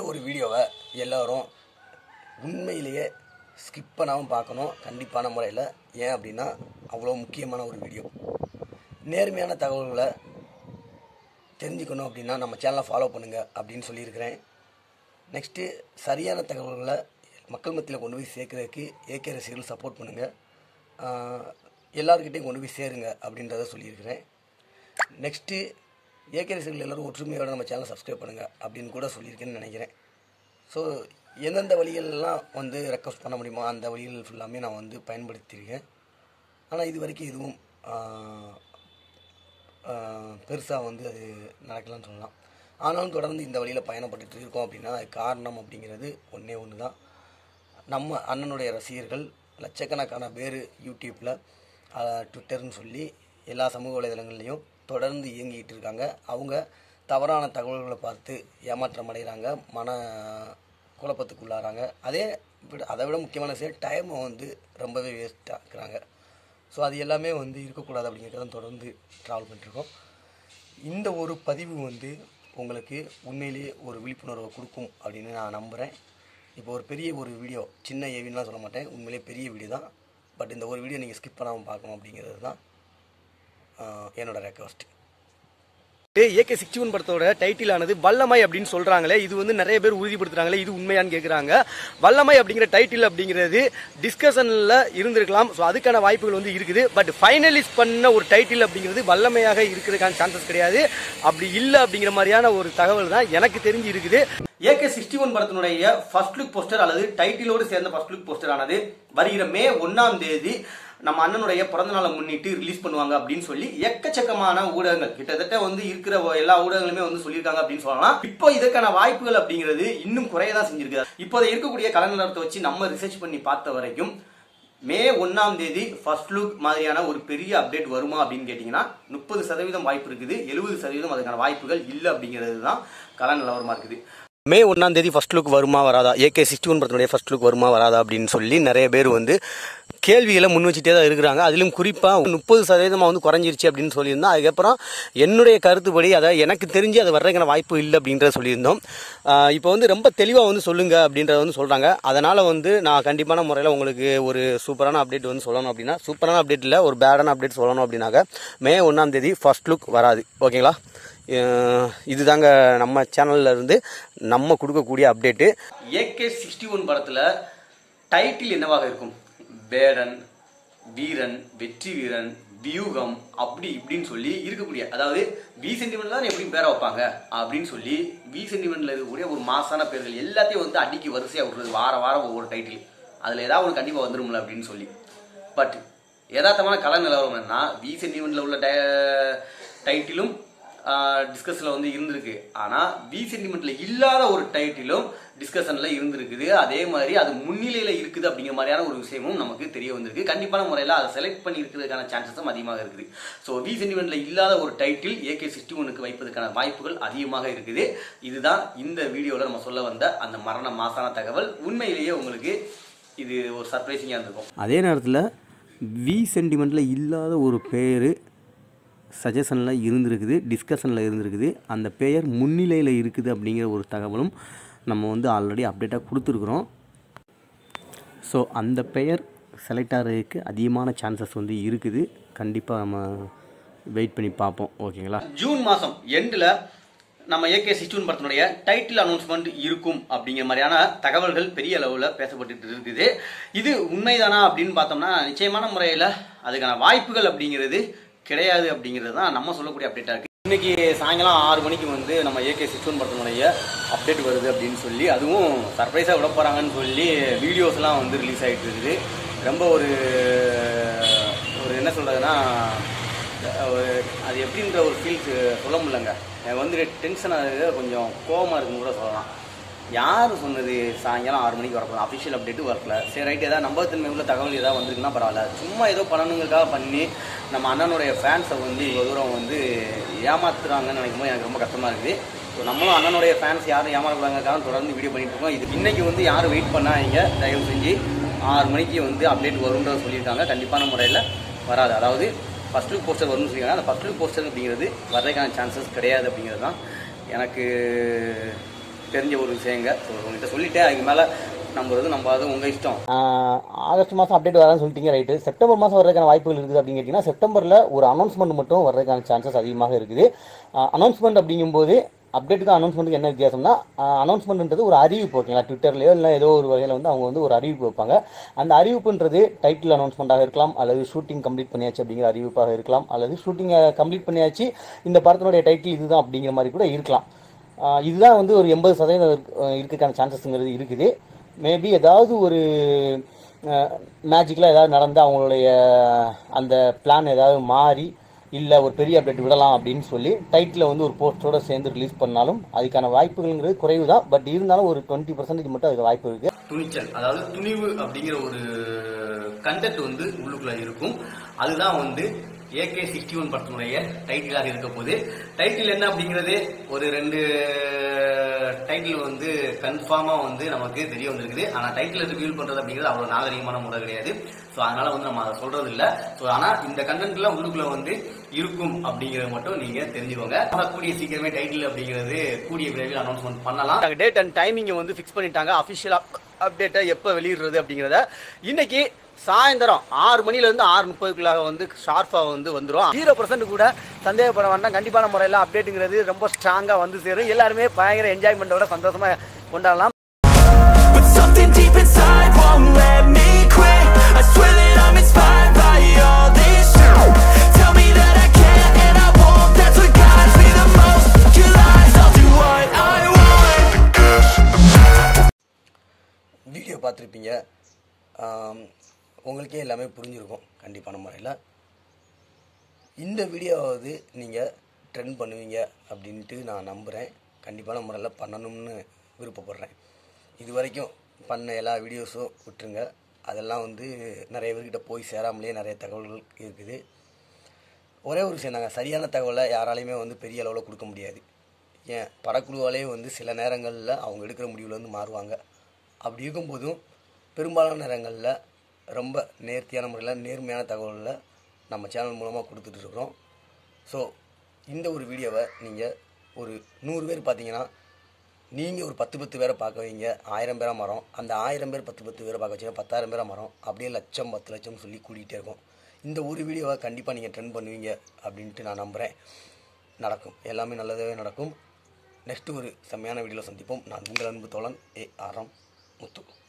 ஒரு வீடியோவை எல்லாரும் உண்மையிலேயே ஸ்கிப் பண்ணாமல் பார்க்கணும் கண்டிப்பான முறையில் ஏன் அப்படின்னா அவ்வளோ முக்கியமான ஒரு வீடியோ நேர்மையான தகவல்களை தெரிஞ்சுக்கணும் அப்படின்னா நம்ம சேனலை ஃபாலோ பண்ணுங்கள் அப்படின்னு சொல்லியிருக்கிறேன் நெக்ஸ்ட்டு சரியான தகவல்களை மக்கள் மத்தியில் கொண்டு போய் சேர்க்குறதுக்கு ஏகே ரசிகர்கள் சப்போர்ட் பண்ணுங்கள் எல்லாருக்கிட்டையும் கொண்டு போய் சேருங்க அப்படின்றத சொல்லியிருக்கிறேன் நெக்ஸ்ட்டு ஏகே ரசிகர்கள் எல்லோரும் ஒற்றுமையோட நம்ம சேனலை சப்ஸ்கிரைப் பண்ணுங்கள் அப்படின்னு கூட சொல்லியிருக்கேன்னு நினைக்கிறேன் ஸோ எந்தெந்த வழிகளெல்லாம் வந்து ரெக்வஸ்ட் பண்ண முடியுமோ அந்த வழிகள் ஃபுல்லாமே நான் வந்து பயன்படுத்தியிருக்கேன் ஆனால் இது வரைக்கும் எதுவும் பெருசாக வந்து அது நடக்கலாம்னு சொல்லலாம் ஆனாலும் தொடர்ந்து இந்த வழியில் பயணப்பட்டுட்டு இருக்கோம் அப்படின்னா அது காரணம் அப்படிங்கிறது ஒன்றே ஒன்று தான் நம்ம அண்ணனுடைய ரசிகர்கள் லட்சக்கணக்கான பேர் யூடியூப்பில் ட்விட்டர்னு சொல்லி எல்லா சமூக வலைதளங்கள்லையும் தொடர்ந்து இயங்கிட்டு இருக்காங்க அவங்க தவறான தகவல்களை பார்த்து ஏமாற்றம் அடைகிறாங்க மன குழப்பத்துக்குள்ளாராங்க அதே விட அதை விட முக்கியமான விஷயம் டைமை வந்து ரொம்பவே வேஸ்ட் ஆக்குறாங்க ஸோ அது எல்லாமே வந்து இருக்கக்கூடாது அப்படிங்கிறத தொடர்ந்து ட்ராவல் பண்ணிட்டுருக்கோம் இந்த ஒரு பதிவு வந்து உங்களுக்கு உண்மையிலேயே ஒரு விழிப்புணர்வை கொடுக்கும் அப்படின்னு நான் நம்புகிறேன் இப்போ ஒரு பெரிய ஒரு வீடியோ சின்ன ஏவின்லாம் சொல்ல மாட்டேன் உண்மையிலேயே பெரிய வீடியோ தான் பட் இந்த ஒரு வீடியோ நீங்கள் ஸ்கிப் பண்ணாமல் பார்க்கணும் அப்படிங்கிறது தான் ஆஹ், என்னோட ரெக்வஸ்ட் ஏகே சிக்ஸ்டி ஒன் படத்தோட டைட்டில் ஆனது வல்லமை அப்படின்னு சொல்றாங்களே இது வந்து நிறைய பேர் உறுதிப்படுத்துறாங்களே இது உண்மையான்னு கேக்குறாங்க வல்லமை அப்படிங்கிற டைட்டில் அப்படிங்கிறது டிஸ்கஷன்ல இருந்திருக்கலாம் ஸோ அதுக்கான வாய்ப்புகள் வந்து இருக்குது பட் ஃபைனலிஸ்ட் பண்ண ஒரு டைட்டில் அப்படிங்கிறது வல்லமையாக இருக்கிறதுக்கான சான்சஸ் கிடையாது அப்படி இல்லை அப்படிங்கிற மாதிரியான ஒரு தகவல் தான் எனக்கு தெரிஞ்சு இருக்குது ஏகே சிக்ஸ்டி ஒன் படத்தினுடைய ஃபர்ஸ்ட் லுக் போஸ்டர் அல்லது டைட்டிலோடு சேர்ந்த ஃபர்ஸ்ட் லுக் போஸ்டர் ஆனது வருகிற மே ஒன்னாம் தேதி நம்ம அண்ணனுடைய பிறந்த நாளை முன்னிட்டு ரிலீஸ் பண்ணுவாங்க அப்படின்னு சொல்லி எக்கச்சக்கமான ஊடகங்கள் கிட்டத்தட்ட வந்து இருக்கிற எல்லா ஊடகங்களுமே வந்து சொல்லியிருக்காங்க அப்படின்னு சொல்லலாம் இப்போ இதற்கான வாய்ப்புகள் அப்படிங்கிறது இன்னும் குறைய தான் செஞ்சிருக்கு இப்போ இருக்கக்கூடிய கலைநிலத்தை வச்சு நம்ம ரிசர்ச் பண்ணி பார்த்த வரைக்கும் மே ஒன்னாம் தேதி ஃபர்ஸ்ட் லுக் மாதிரியான ஒரு பெரிய அப்டேட் வருமா அப்படின்னு கேட்டிங்கன்னா முப்பது சதவீதம் வாய்ப்பு இருக்குது எழுபது சதவீதம் அதுக்கான வாய்ப்புகள் இல்லை அப்படிங்கிறது தான் கல நிலவரமா இருக்குது மே ஒன்றாம் தேதி ஃபர்ஸ்ட் லுக் வருமா வராதா ஏகே சிக்ஸ்டி ஒன் படத்தினுடைய ஃபர்ஸ்ட் லுக் வருமா வராதா அப்படின்னு சொல்லி நிறைய பேர் வந்து கேள்விகளை முன் வச்சுட்டே தான் இருக்கிறாங்க அதிலும் குறிப்பாக முப்பது சதவீதமாக வந்து குறைஞ்சிருச்சு அப்படின்னு சொல்லியிருந்தோம் அதுக்கப்புறம் என்னுடைய கருத்துப்படி அதை எனக்கு தெரிஞ்சு அது வர்றதுக்கான வாய்ப்பு இல்லை அப்படின்றத சொல்லியிருந்தோம் ஆஹ் இப்போ வந்து ரொம்ப தெளிவாக வந்து சொல்லுங்க அப்படின்றத வந்து சொல்கிறாங்க அதனால் வந்து நான் கண்டிப்பான முறையில் உங்களுக்கு ஒரு சூப்பரான அப்டேட் வந்து சொல்லணும் அப்படின்னா சூப்பரான அப்டேட் இல்லை ஒரு பேடான அப்டேட் சொல்லணும் அப்படின்னாக்க மே ஒன்றாம் தேதி ஃபர்ஸ்ட் லுக் வராது ஓகேங்களா அஹ் இதுதாங்க நம்ம சேனல்ல இருந்து நம்ம கொடுக்கக்கூடிய அப்டேட்டு ஏகே சிக்ஸ்டி ஒன் படத்தில் டைட்டில் என்னவாக இருக்கும் வேடன் வீரன் வெற்றி வீரன் வியூகம் அப்படி இப்படின்னு சொல்லி இருக்கக்கூடிய அதாவது வி சென்டிமெண்ட்ல தான் எப்படி பேரை வைப்பாங்க அப்படின்னு சொல்லி வி சென்டிமெண்ட்ல இருக்கக்கூடிய ஒரு மாசான பேர்கள் எல்லாத்தையும் வந்து அடிக்கி வரிசையாக விடுறது வார வாரம் ஒவ்வொரு டைட்டில் அதில் ஏதாவது ஒன்று கண்டிப்பாக வந்துரும்ல அப்படின்னு சொல்லி பட் யதார்த்தமான கலை நிலவரம் என்னன்னா வி சென்டிமெண்ட்ல உள்ள டை- டைட்டிலும் டிஸ்கஷனில் வந்து இருந்திருக்கு ஆனால் வி சென்டிமெண்ட்ல இல்லாத ஒரு டைட்டிலும் டிஸ்கஷனில் இருந்திருக்குது அதே மாதிரி அது முன்னிலையில் இருக்குது அப்படிங்கிற மாதிரியான ஒரு விஷயமும் நமக்கு தெரிய வந்திருக்கு கண்டிப்பான முறையில் அதை செலக்ட் பண்ணி இருக்கிறதுக்கான சான்சஸும் அதிகமாக இருக்குது ஸோ வி சென்டிமெண்ட்ல இல்லாத ஒரு டைட்டில் ஏகே சிக்ஸ்டி ஒனுக்கு வைப்பதற்கான வாய்ப்புகள் அதிகமாக இருக்குது இதுதான் இந்த வீடியோவில் நம்ம சொல்ல வந்த அந்த மரண மாசான தகவல் உண்மையிலேயே உங்களுக்கு இது ஒரு சர்ப்ரைசிங்காக இருந்திருக்கும் அதே நேரத்தில் வி சென்டிமெண்ட்டில் இல்லாத ஒரு பேர் சஜஷனில் இருந்திருக்குது டிஸ்கஷனில் இருந்திருக்குது அந்த பெயர் முன்னிலையில் இருக்குது அப்படிங்கிற ஒரு தகவலும் நம்ம வந்து ஆல்ரெடி அப்டேட்டாக கொடுத்துருக்குறோம் ஸோ அந்த பெயர் செலக்ட் ஆகிறதுக்கு அதிகமான சான்சஸ் வந்து இருக்குது கண்டிப்பாக நம்ம வெயிட் பண்ணி பார்ப்போம் ஓகேங்களா ஜூன் மாதம் எண்டில் நம்ம ஏகே சிக்ஸ்டூன் படத்தினுடைய டைட்டில் அனௌன்ஸ்மெண்ட் இருக்கும் அப்படிங்கிற மாதிரியான தகவல்கள் பெரிய அளவில் பேசப்பட்டு இருக்குது இது உண்மைதானா அப்படின்னு பார்த்தோம்னா நிச்சயமான முறையில் அதுக்கான வாய்ப்புகள் அப்படிங்கிறது கிடையாது அப்படிங்கிறது தான் நம்ம சொல்லக்கூடிய அப்டேட்டாக இருக்குது இன்னைக்கு சாயங்காலம் ஆறு மணிக்கு வந்து நம்ம ஏகே சிக்ஸ்டூன் படத்தினுடைய அப்டேட் வருது அப்படின்னு சொல்லி அதுவும் சர்ப்ரைஸாக விட போகிறாங்கன்னு சொல்லி வீடியோஸ்லாம் வந்து ரிலீஸ் ஆகிட்டு இருக்குது ரொம்ப ஒரு ஒரு என்ன சொல்கிறதுனா ஒரு அது எப்படின்ற ஒரு ஃபீல்ஸ் சொல்ல முடியலங்க எனக்கு வந்து டென்ஷன் ஆகுது கொஞ்சம் கோவமாக இருக்குன்னு கூட சொல்லலாம் யார் சொன்னது சாயங்காலம் ஆறு மணிக்கு வரப்போகுது அஃபிஷியல் அப்டேட்டு வரல சரி ரைட் ஏதாவது நம்பகத்தன்மை உள்ள தகவல் ஏதாவது வந்திருக்குன்னா பரவாயில்ல சும்மா ஏதோ பண்ணணுங்கிறதுக்காக பண்ணி நம்ம அண்ணனுடைய ஃபேன்ஸை வந்து இவ்வளோ தூரம் வந்து ஏமாத்துறாங்கன்னு நினைக்கும் போது எனக்கு ரொம்ப கஷ்டமாக இருக்குது ஸோ நம்மளும் அண்ணனுடைய ஃபேன்ஸ் யாரும் ஏமாறக்கூடாதுக்காக தொடர்ந்து வீடியோ பண்ணிட்டு இருக்கோம் இது இன்னைக்கு வந்து யாரும் வெயிட் பண்ணாதீங்க தயவு செஞ்சு ஆறு மணிக்கு வந்து அப்டேட் வரும்ன்றத சொல்லியிருக்காங்க கண்டிப்பான முறையில் வராது அதாவது ஃபர்ஸ்ட் லுக் போஸ்டர் வரும்னு சொல்லியிருக்காங்க அந்த ஃபர்ஸ்ட் லுக் போஸ்டர் அப்படிங்கிறது வர்றதுக்கான சான்சஸ் கிடையாது அப்படிங்கிறது தான் எனக்கு தெரிஞ்ச ஒரு விஷயங்க ஸோ உங்ககிட்ட சொல்லிட்டேன் அதுக்கு மேலே நம்புறது நம்பாது உங்கள் இஷ்டம் ஆகஸ்ட் மாதம் அப்டேட் வரான்னு சொல்லிட்டீங்க ரைட்டு செப்டம்பர் மாதம் வர்றதுக்கான வாய்ப்புகள் இருக்குது அப்படின்னு கேட்டிங்கன்னா செப்டம்பரில் ஒரு அனௌன்ஸ்மெண்ட் மட்டும் வர்றதுக்கான சான்சஸ் அதிகமாக இருக்குது அனௌன்ஸ்மெண்ட் அப்படிங்கும்போது அப்டேட்டுக்கு அனௌன்ஸ்மெண்ட்டுக்கு என்ன வித்தியாசம்னா அனௌன்ஸ்மெண்ட்ன்றது ஒரு அறிவிப்பு ஓகேங்களா ட்விட்டர்லையோ இல்லை ஏதோ ஒரு வகையில் வந்து அவங்க வந்து ஒரு அறிவிப்பு வைப்பாங்க அந்த அறிவிப்புன்றது டைட்டில் அனௌன்ஸ்மெண்ட்டாக இருக்கலாம் அல்லது ஷூட்டிங் கம்ப்ளீட் பண்ணியாச்சு அப்படிங்கிற அறிவிப்பாக இருக்கலாம் அல்லது ஷூட்டிங்கை கம்ப்ளீட் பண்ணியாச்சு இந்த படத்தினுடைய டைட்டில் இதுதான் அப்படிங்கிற மாதிரி கூட இருக்கலாம் ஆஹ் இதுதான் வந்து ஒரு எண்பது சதவீதம் இருக்க- ஆஹ் இருக்கிறதுக்கான சான்சஸ்ங்கிறது இருக்குது மேபி ஏதாவது ஒரு மேஜிக்கில் ஏதாவது நடந்து அவங்களுடைய அந்த பிளான் ஏதாவது மாறி இல்லை ஒரு பெரிய அப்டேட் விடலாம் அப்படின்னு சொல்லி டைட்டில் வந்து ஒரு போஸ்டரோட சேர்ந்து ரிலீஸ் பண்ணாலும் அதுக்கான வாய்ப்புகள்ங்கிறது குறைவு தான் பட் இருந்தாலும் ஒரு டுவெண்ட்டி பர்சன்டேஜ் மட்டும் அதுக்கு வாய்ப்பு இருக்குது துணிச்சல் அதாவது துணிவு அப்படிங்கிற ஒரு கண்டென்ட் வந்து உள்ளுக்குள்ள இருக்கும் அதுதான் வந்து ஏகே சிக்ஸ்டி ஒன் படத்தினுடைய டைட்டிலாக இருக்க போகுது டைட்டில் என்ன அப்படிங்கிறது ஒரு ரெண்டு டைட்டில் வந்து கன்ஃபார்மா வந்து நமக்கு தெரிய வந்திருக்குது ஆனா டைட்டில் ரிவீல் பண்றது அப்படிங்கிறது அவ்வளவு நாகரிகமான முறை கிடையாது ஸோ அதனால வந்து நம்ம அதை சொல்றது இல்ல ஸோ ஆனா இந்த கண்டென்ட்ல உள்ளுக்குள்ள வந்து இருக்கும் அப்படிங்கறத மட்டும் நீங்க தெரிஞ்சுக்கோங்க ஆனா கூடிய சீக்கிரமே டைட்டில் அப்படிங்கிறது கூடிய விரைவில் அனௌன்ஸ்மெண்ட் பண்ணலாம் டேட் அண்ட் டைமிங்கை வந்து ஃபிக்ஸ் பண்ணிட்டாங்க அஃபிஷியல் அப்டேட்டை எப்போ வெளியிடுறது அப்படிங்கிறத இன்னைக்கு சாயந்தரம் ஆறு மணிலேருந்து ஆறு முப்பதுக்குள்ளாக வந்து ஷார்ப்பாக வந்து வந்துடும் ஜீரோ பர்சன்ட் கூட சந்தேகப்பட வேண்டாம் கண்டிப்பான முறையில் அப்டேட்டுங்கிறது ரொம்ப ஸ்ட்ராங்காக வந்து சேரும் எல்லாருமே பயங்கர என்ஜாய்மெண்ட்டோட சந்தோஷமாக கொண்டாடலாம் But something deep inside won't let me quit I swear that I'm inspired by all this shit Tell me that I can't and I won't That's what guides me the most Your lies, I'll do what I want video பார்த்துருப்பீங்க ஆம், உங்களுக்கே எல்லாமே புரிஞ்சிருக்கும் கண்டிப்பான முறையில் இந்த வீடியோவாவது நீங்கள் trend பண்ணுவீங்க அப்படின்ட்டு நான் நம்புகிறேன் கண்டிப்பான முறையில் பண்ணணும்னு விருப்பப்படுறேன் இது வரைக்கும் பண்ண எல்லா வீடியோஸும் விட்டுருங்க அதெல்லாம் வந்து நிறைய பேர்கிட்ட போய் சேராமலே நிறைய தகவல்கள் இருக்குது ஒரே ஒரு விஷயம் தாங்க சரியான தகவலை யாராலையுமே வந்து பெரிய அளவில் கொடுக்க முடியாது ஏன் படக்குழுவாலே வந்து சில நேரங்களில் அவங்க எடுக்கிற முடிவில் வந்து மாறுவாங்க அப்படி இருக்கும்போதும் பெரும்பாலான நேரங்களில் ரொம்ப நேர்த்தியான முறையில் நேர்மையான தகவல்களை நம்ம சேனல் மூலமாக கொடுத்துட்டு இருக்கிறோம் ஸோ இந்த ஒரு வீடியோவை நீங்கள் ஒரு நூறு பேர் பார்த்தீங்கன்னா நீங்கள் ஒரு பத்து பத்து பேரை பார்க்க வைங்க ஆயிரம் பேராக மரம் அந்த ஆயிரம் பேர் பத்து பத்து பேரை பார்க்க வச்சீங்கன்னா பத்தாயிரம் பேராக மரம் அப்படியே லட்சம் பத்து லட்சம் சொல்லி கூட்டிகிட்டே இருக்கும் இந்த ஒரு வீடியோவை கண்டிப்பாக நீங்கள் ட்ரெண்ட் பண்ணுவீங்க அப்படின்ட்டு நான் நம்புகிறேன் நடக்கும் எல்லாமே நல்லதாகவே நடக்கும் நெக்ஸ்ட்டு ஒரு செம்மையான வீடியோவில் சந்திப்போம் நான் உங்கள் அன்பு தோழன் ஏ ஆரம் முத்து